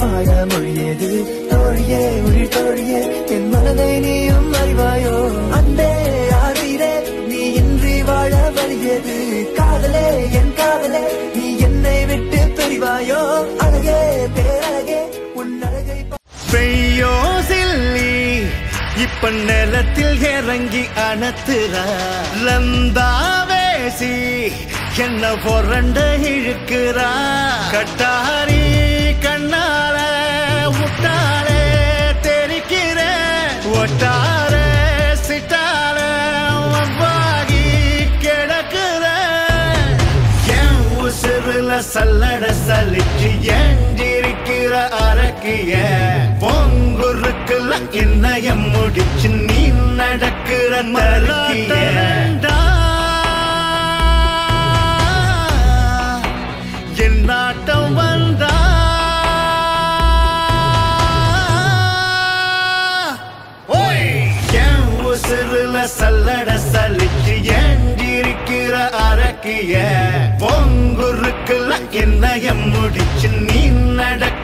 பாட மொழியது தோழியே உயிர் தோழியே என் மனதை நீயும் அறிவாயோ அன்பே ஆறுயிரே நீ இன்றி வாழ வழியது காதலே என் காதலே நீ என்னை விட்டு பிரிவாயோ அழகே பேரழகே உன் அழகை பா- பெய்யோ சில்லி இப்ப நிலத்தில் இறங்கி அணத்துறா லந்தாவேசி என்ன பொறண்ட இழுக்கிறா கட்டாரி கண்ணால முட்டாளே தெரிக்கிற ஒட்டார சிட்டால வவ்வாகி கிடக்குற என் உசுருல சல்லட சலிச்சு ஏஞ்சிருக்கிற அரக்கிய பொங்குருக்குல என்னைய முடிச்சு நீ நடக்கிற மலக்கிய என் நாட்டம் வந்தா ஓய் என் உசுருல சல்லட சலிச்சு ஏஞ்சிருக்கிற அரக்கிய பொங்குருக்குல என்னைய முடிச்சு நீ நடக்க